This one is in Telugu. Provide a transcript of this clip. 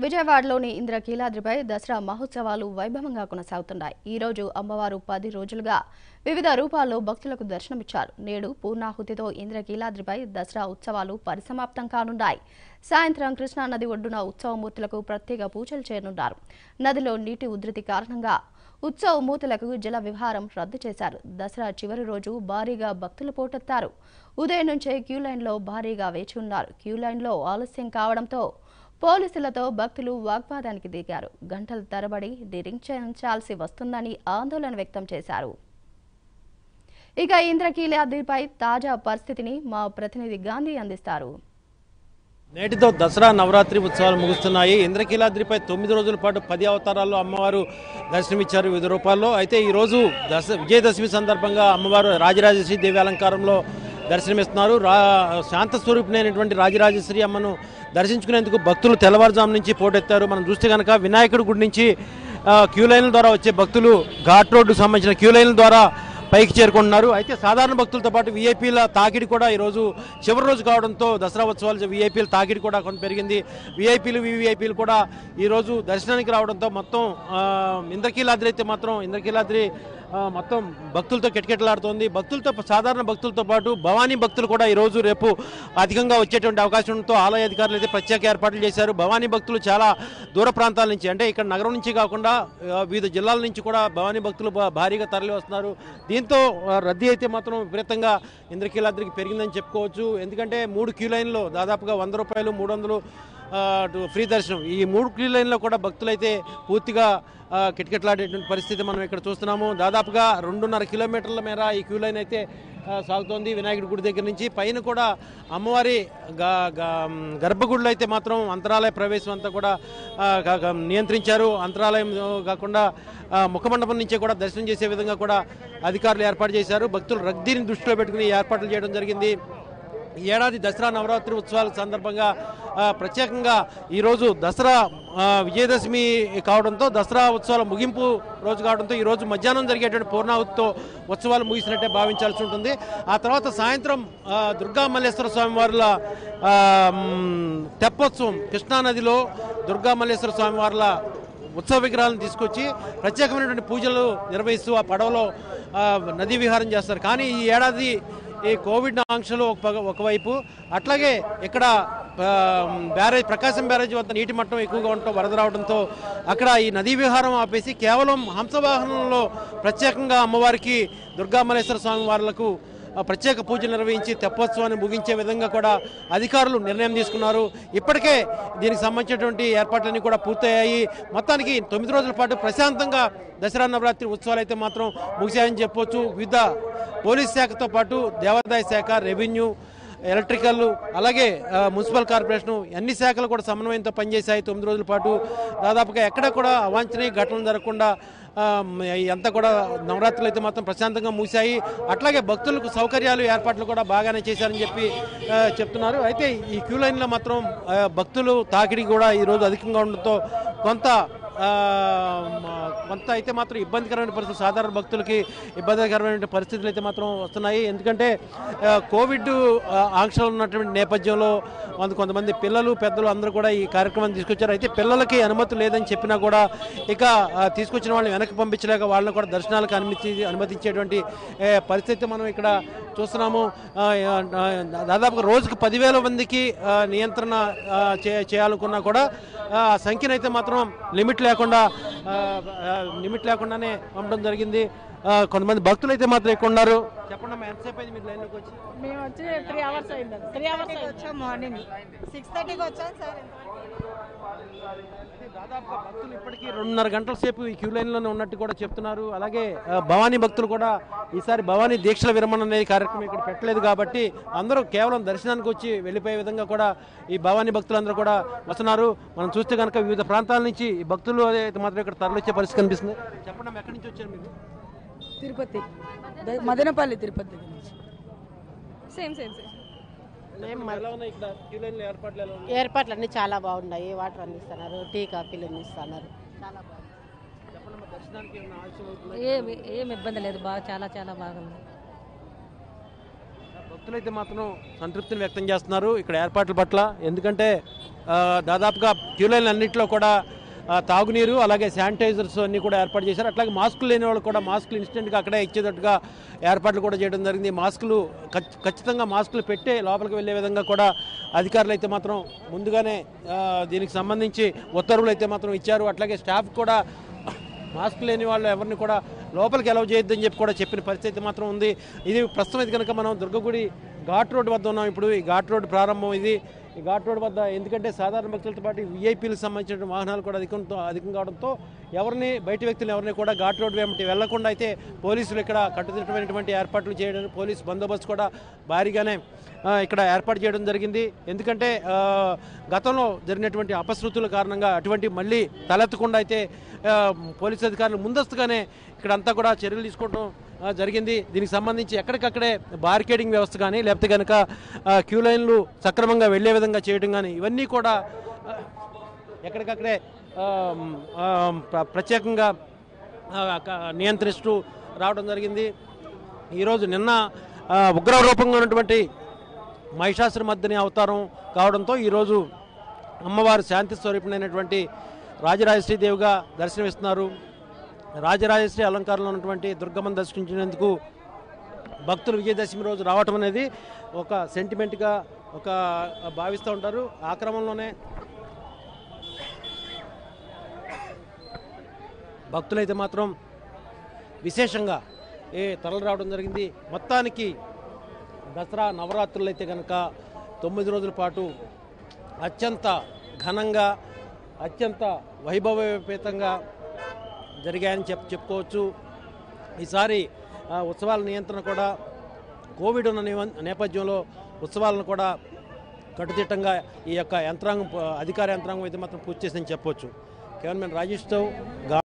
విజయవాడలోని ఇంద్రకీలాద్రిపై దసరా మహోత్సవాలు వైభవంగా కొనసాగుతున్నాయి ఈ రోజు అమ్మవారు పది రోజులుగా వివిధ రూపాల్లో భక్తులకు దర్శనమిచ్చారు నేడు పూర్ణాహుతితో ఇంద్రకీలాద్రిపై దసరా ఉత్సవాలు పరిసమాప్తం కానున్నాయి సాయంత్రం కృష్ణా నది ఒడ్డున ఉత్సవమూర్తులకు ప్రత్యేక పూజలు చేయనున్నారు నదిలో నీటి ఉధృతి కారణంగా ఉత్సవమూర్తులకు జల విహారం రద్దు చేశారు దసరా చివరి రోజు భారీగా భక్తులు పోటెత్తారు ఉదయం నుంచే క్యూ లైన్లో భారీగా వేచి ఉన్నారు క్యూ లైన్లో ఆలస్యం కావడంతో పోలీసులతో భక్తులు వాగ్వాదానికి దిగారు గంటల తరబడి నిరీక్షించాల్సి వస్తుందని ఆందోళన వ్యక్తం చేశారు ఇక ఇంద్రకీలాద్రిపై తాజా పరిస్థితిని మా ప్రతినిధి గాంధీ అందిస్తారు నేటితో దసరా నవరాత్రి ఉత్సవాలు ముగుస్తున్నాయి ఇంద్రకీలాద్రిపై తొమ్మిది రోజుల పాటు పది అవతారాల్లో అమ్మవారు దర్శనమిచ్చారు వివిధ రూపాల్లో అయితే ఈ రోజు దశ విజయదశమి సందర్భంగా అమ్మవారు రాజరాజేశ్వరి దేవి అలంకారంలో దర్శనమిస్తున్నారు రా శాంత స్వరూపిణైనటువంటి రాజరాజేశ్వరి అమ్మను దర్శించుకునేందుకు భక్తులు తెల్లవారుజాము నుంచి పోటెత్తారు మనం చూస్తే కనుక వినాయకుడి గుడి నుంచి ఆ, క్యూ లైన్ల ద్వారా వచ్చే భక్తులు ఘాట్ రోడ్డుకు సంబంధించిన క్యూ లైన్ల ద్వారా పైకి చేరుకుంటున్నారు అయితే సాధారణ భక్తులతో పాటు వీఐపీల తాకిడి కూడా ఈరోజు చివరి రోజు కావడంతో దసరా ఉత్సవాలు వీఐపీల తాకిడి కూడా కొంత పెరిగింది వీఐపీలు వీవీఐపీలు కూడా ఈరోజు దర్శనానికి రావడంతో మొత్తం ఆ, ఇంద్రకీలాద్రి అయితే మాత్రం ఇంద్రకీలాద్రి ఆ, మొత్తం భక్తులతో కిటకిటలాడుతోంది భక్తులతో సాధారణ భక్తులతో పాటు భవానీ భక్తులు కూడా ఈరోజు రేపు అధికంగా వచ్చేటువంటి అవకాశంతో ఆలయ అధికారులు అయితే ప్రత్యేక ఏర్పాట్లు చేశారు భవానీ భక్తులు చాలా దూర ప్రాంతాల నుంచి అంటే ఇక్కడ నగరం నుంచి కాకుండా ఆ, వివిధ జిల్లాల నుంచి కూడా భవానీ భక్తులు భా- భారీగా తరలి వస్తున్నారు దీంతో ఆ, రద్దీ అయితే మాత్రం విపరీతంగా ఇంద్రకీలాద్రికి పెరిగిందని చెప్పుకోవచ్చు ఎందుకంటే మూడు క్యూ లైన్లో దాదాపుగా వంద రూపాయలు మూడు వందలు ఆ, అటు ఫ్రీ దర్శనం ఈ మూడు క్యూ లైన్లో కూడా భక్తులైతే పూర్తిగా ఆ, కిటకిటలాడేటువంటి పరిస్థితి మనం ఇక్కడ చూస్తున్నాము దాదాపుగా రెండున్నర కిలోమీటర్ల మేర ఈ క్యూ లైన్ అయితే ఆ, సాగుతోంది వినాయకుడి గుడి దగ్గర నుంచి పైన కూడా అమ్మవారి గ- గ- గర్భగుడిలో అయితే మాత్రం అంతరాలయ ప్రవేశం అంతా కూడా ఆ, క- క- నియంత్రించారు అంతరాలయం కాకుండా ఆ, ముఖమండపం నుంచే కూడా దర్శనం చేసే విధంగా కూడా అధికారులు ఏర్పాటు చేశారు భక్తులు రద్దీని దృష్టిలో పెట్టుకుని ఈ ఏర్పాట్లు చేయడం జరిగింది ఈ ఏడాది దసరా నవరాత్రి ఉత్సవాల సందర్భంగా ఆ, ప్రత్యేకంగా ఈరోజు దసరా ఆ, విజయదశమి కావడంతో దసరా ఉత్సవాల ముగింపు రోజు కావడంతో ఈ రోజు మధ్యాహ్నం జరిగేటువంటి పూర్ణాహుతితో ఉత్సవాలు ముగిసినట్టే భావించాల్సి ఉంటుంది ఆ తర్వాత సాయంత్రం ఆ, దుర్గా మల్లేశ్వర స్వామి వారుల ఆ, మ్, తెప్పోత్సవం కృష్ణానదిలో దుర్గా మల్లేశ్వర స్వామి వార్ల ఉత్సవ విగ్రహాలను తీసుకొచ్చి ప్రత్యేకమైనటువంటి పూజలు నిర్వహిస్తూ ఆ పడవలో ఆ, నదీ విహారం చేస్తారు కానీ ఈ ఏడాది ఈ కోవిడ్ ఆంక్షలు ఒక పగ- ఒకవైపు అట్లాగే ఇక్కడ ఆ, బ్యారేజ్ ప్రకాశం బ్యారేజ్ వద్ద నీటి మట్టం ఎక్కువగా ఉండటం వరద రావడంతో అక్కడ ఈ నదీ విహారం ఆపేసి కేవలం హంసవాహనంలో ప్రత్యేకంగా అమ్మవారికి దుర్గామలేశ్వర స్వామి వార్లకు ఆ, ప్రత్యేక పూజలు నిర్వహించి తెప్పోత్సవాన్ని ముగించే విధంగా కూడా అధికారులు నిర్ణయం తీసుకున్నారు ఇప్పటికే దీనికి సంబంధించినటువంటి ఏర్పాట్లన్నీ కూడా పూర్తయ్యాయి మొత్తానికి తొమ్మిది రోజుల పాటు ప్రశాంతంగా దసరా నవరాత్రి ఉత్సవాలు అయితే మాత్రం ముగిశాయని చెప్పొచ్చు వివిధ పోలీస్ శాఖతో పాటు దేవాదాయ శాఖ రెవెన్యూ ఎలక్ట్రికల్ అలాగే ఆ, మున్సిపల్ కార్పొరేషన్ అన్ని శాఖలు కూడా సమన్వయంతో పనిచేశాయి తొమ్మిది రోజుల పాటు దాదాపుగా ఎక్కడ కూడా అవాంఛనీయ ఘటనలు జరగకుండా ఆ, మ- అంతా కూడా నవరాత్రులు అయితే మాత్రం ప్రశాంతంగా మూసాయి అట్లాగే భక్తులకు సౌకర్యాలు ఏర్పాట్లు కూడా బాగానే చేశారని చెప్పి ఆ, చెప్తున్నారు అయితే ఈ క్యూ లైన్లో మాత్రం ఆ, భక్తులు తాకిడి కూడా ఈరోజు అధికంగా ఉండడంతో కొంత ఆ, మ- కొంత అయితే మాత్రం ఇబ్బందికరమైన పరిస్థితి సాధారణ భక్తులకి ఇబ్బందికరమైన పరిస్థితులు అయితే మాత్రం వస్తున్నాయి ఎందుకంటే ఆ, కోవిడ్ ఆ, ఆంక్షలు ఉన్నటువంటి నేపథ్యంలో కొంత కొంతమంది పిల్లలు పెద్దలు అందరూ కూడా ఈ కార్యక్రమాన్ని తీసుకొచ్చారు అయితే పిల్లలకి అనుమతి లేదని చెప్పినా కూడా ఇక ఆ, తీసుకొచ్చిన వాళ్ళని వెనక్కి పంపించలేక వాళ్ళని కూడా దర్శనాలకు అనుమతి అనుమతించేటువంటి ఏ, పరిస్థితి మనం ఇక్కడ చూస్తున్నాము ఆ, ఆ, దాదాపుగా రోజుకు పదివేల మందికి ఆ, నియంత్రణ ఆ, చే- చేయాలనుకున్నా కూడా ఆ సంఖ్యను అయితే మాత్రం లిమిట్ లేకుండా ఆ, ఆ, లిమిట్ లేకుండానే పంపడం జరిగింది ఆ, కొంతమంది భక్తులు అయితే మాత్రం ఎక్కువ ఉన్నారు చెప్పండి అమ్మా ఎంతసేపు అయింది మీరు లైన్లోకి వచ్చి మేము వచ్చి త్రీ అవర్స్ అయింది త్రీ అవర్స్ అయింది వచ్చాం మార్నింగ్ సిక్స్ థర్టీకి వచ్చాం సార్ అయితే దాదాపుగా భక్తులు ఇప్పటికీ రెండున్నర గంటల సేపు ఈ క్యూ లైన్లోనే ఉన్నట్టు కూడా చెప్తున్నారు అలాగే ఆ, భవానీ భక్తులు కూడా ఈసారి భవానీ దీక్షల విరమణ అనేది కార్యక్రమం ఇక్కడ పెట్టలేదు కాబట్టి అందరూ కేవలం దర్శనానికి వచ్చి వెళ్ళిపోయే విధంగా కూడా ఈ భవానీ భక్తులందరూ కూడా వస్తున్నారు మనం చూస్తే కనుక వివిధ ప్రాంతాల నుంచి ఈ భక్తులు అయితే మాత్రం ఇక్కడ తరలిచ్చే పరిస్థితి కనిపిస్తుంది చెప్పండి అమ్మా, ఎక్కడి నుంచి వచ్చారు మీరు తిరుపతి ద- మదనపల్లి తిరుపతి దగ్గర నుంచి సేమ్ సేమ్ సేమ్ ఎలా ఉన్నాయి ఇక్కడ క్యూ లైన్లో ఏర్పాట్లు ఎలా ఉన్నాయి ఏర్పాట్లు అన్నీ చాలా బాగున్నాయి వాటర్ అందిస్తున్నారు టీ కాఫీలు అందిస్తున్నారు చాలా బాగుంది చెప్పండి అమ్మా, దర్శనానికి ఏమైనా ఆలస్యం అవుతుందా? ఏమి ఏం ఇబ్బంది లేదు బాగా చాలా చాలా బాగుంది భక్తులైతే మాత్రం సంతృప్తిని వ్యక్తం చేస్తున్నారు ఇక్కడ ఏర్పాట్ల పట్ల ఎందుకంటే ఆ, దాదాపుగా క్యూ లైన్ అన్నింటిలో కూడా ఆ, తాగునీరు అలాగే శానిటైజర్స్ అన్ని కూడా ఏర్పాటు చేశారు అట్లాగే మాస్కులు లేని వాళ్ళు కూడా మాస్కులు ఇన్స్టెంట్గా అక్కడే ఇచ్చేటట్టుగా ఏర్పాట్లు కూడా చేయడం జరిగింది మాస్కులు ఖచ్- ఖచ్చితంగా మాస్కులు పెట్టే లోపలికి వెళ్ళే విధంగా కూడా అధికారులు అయితే మాత్రం ముందుగానే ఆ, దీనికి సంబంధించి ఉత్తర్వులు అయితే మాత్రం ఇచ్చారు అట్లాగే స్టాఫ్ కూడా మాస్క్ లేని వాళ్ళు ఎవరిని కూడా లోపలికి అలౌ చేయొద్దని చెప్పి కూడా చెప్పిన పరిస్థితి మాత్రం ఉంది ఇది ప్రస్తుతం ఇది కనుక మనం దుర్గగుడి ఘాట్ రోడ్ వద్ద ఉన్నాం ఇప్పుడు ఈ ఘాట్ రోడ్ ప్రారంభం ఇది ఈ ఘాట్ రోడ్ వద్ద ఎందుకంటే సాధారణ భక్తులతో పాటు విఐపీలకు సంబంధించిన వాహనాలు కూడా అధికంతో అధికం కావడంతో ఎవరిని బయట వ్యక్తులు ఎవరిని కూడా ఘాట్ రోడ్ వెంబడి వెళ్లకుండా అయితే పోలీసులు ఇక్కడ కట్టుదిట్టమైనటువంటి ఏర్పాట్లు చేయడం పోలీసు బందోబస్తు కూడా భారీగానే ఆ, ఇక్కడ ఏర్పాటు చేయడం జరిగింది ఎందుకంటే ఆ, గతంలో జరిగినటువంటి అపశృతుల కారణంగా అటువంటి మళ్ళీ తలెత్తకుండా అయితే ఆ, పోలీసు అధికారులు ముందస్తుగానే ఇక్కడంతా కూడా చర్యలు తీసుకోవడం ఆ, జరిగింది దీనికి సంబంధించి ఎక్కడికక్కడే బారికేడింగ్ వ్యవస్థ కానీ లేకపోతే కనుక ఆ, క్యూ లైన్లు సక్రమంగా వెళ్ళే విధంగా చేయడం కానీ ఇవన్నీ కూడా ఆ, ఎక్కడికక్కడే ఆ, ఆ, ప్ర- ప్రత్యేకంగా ఆ, క- నియంత్రిస్తూ రావడం జరిగింది ఈరోజు నిన్న ఆ, ఉగ్ర రూపంగా ఉన్నటువంటి మహిషాసుర మధ్యని అవతారం కావడంతో ఈరోజు అమ్మవారు శాంతి స్వరూపిణైనటువంటి రాజరాజశ్రీదేవిగా దర్శనమిస్తున్నారు రాజరాజశ్రీ అలంకారంలో ఉన్నటువంటి దుర్గమ్మను దర్శించినందుకు భక్తులు విజయదశమి రోజు రావటం అనేది ఒక సెంటిమెంట్గా ఒక భావిస్తూ ఉంటారు ఆ క్రమంలోనే భక్తులైతే మాత్రం విశేషంగా ఏ తరలి రావడం జరిగింది మొత్తానికి దసరా నవరాత్రులు అయితే కనుక తొమ్మిది రోజుల పాటు అత్యంత ఘనంగా అత్యంత వైభవోపేతంగా జరిగాయని చెప్ చెప్పుకోవచ్చు ఈసారి ఆ, ఉత్సవాల నియంత్రణ కూడా కోవిడ్ ఉన్న నివ- నేపథ్యంలో ఉత్సవాలను కూడా కట్టుదిట్టంగా ఈ యొక్క యంత్రాంగం అధికార యంత్రాంగం అయితే మాత్రం పూర్తి చేసిందని చెప్పొచ్చు కేవలం రాజేష్తో గా